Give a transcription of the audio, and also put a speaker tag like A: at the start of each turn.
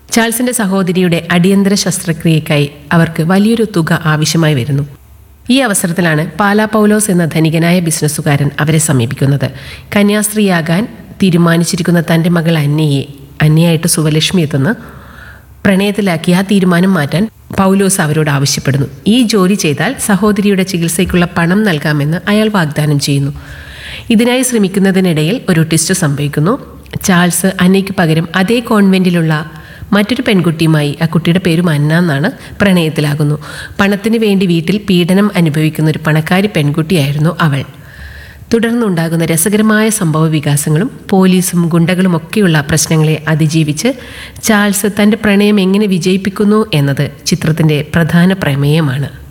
A: ചാൾസിന്റെ സഹോദരിയുടെ അടിയന്തര ശസ്ത്രക്രിയയ്ക്കായി അവർക്ക് വലിയൊരു തുക ആവശ്യമായി വരുന്നു ഈ അവസരത്തിലാണ് പാലാ പൗലോസ് എന്ന ധനികനായ ബിസിനസ്സുകാരൻ അവരെ സമീപിക്കുന്നത് കന്യാസ്ത്രീയാകാൻ തീരുമാനിച്ചിരിക്കുന്ന തൻ്റെ മകൾ അന്നയെ അന്നയായിട്ട് സുവലക്ഷ്മി എത്തുന്ന പ്രണയത്തിലാക്കി ആ തീരുമാനം മാറ്റാൻ പൗലോസ് അവരോട് ആവശ്യപ്പെടുന്നു ഈ ജോലി ചെയ്താൽ സഹോദരിയുടെ ചികിത്സയ്ക്കുള്ള പണം നൽകാമെന്ന് അയാൾ വാഗ്ദാനം ചെയ്യുന്നു ഇതിനായി ശ്രമിക്കുന്നതിനിടയിൽ ഒരു ട്വിസ്റ്റ് സംഭവിക്കുന്നു ചാൾസ് അന്നയ്ക്ക് പകരം അതേ കോൺവെന്റിലുള്ള മറ്റൊരു പെൺകുട്ടിയുമായി ആ കുട്ടിയുടെ പേരും അന്ന എന്നാണ് പ്രണയത്തിലാകുന്നു പണത്തിന് വേണ്ടി വീട്ടിൽ പീഡനം അനുഭവിക്കുന്ന ഒരു പണക്കാരി പെൺകുട്ടിയായിരുന്നു അവൾ തുടർന്നുണ്ടാകുന്ന രസകരമായ സംഭവ വികാസങ്ങളും പോലീസും ഗുണ്ടകളും ഒക്കെയുള്ള പ്രശ്നങ്ങളെ അതിജീവിച്ച് ചാൾസ് തൻ്റെ പ്രണയം എങ്ങനെ വിജയിപ്പിക്കുന്നു എന്നത് ചിത്രത്തിൻ്റെ പ്രധാന പ്രമേയമാണ്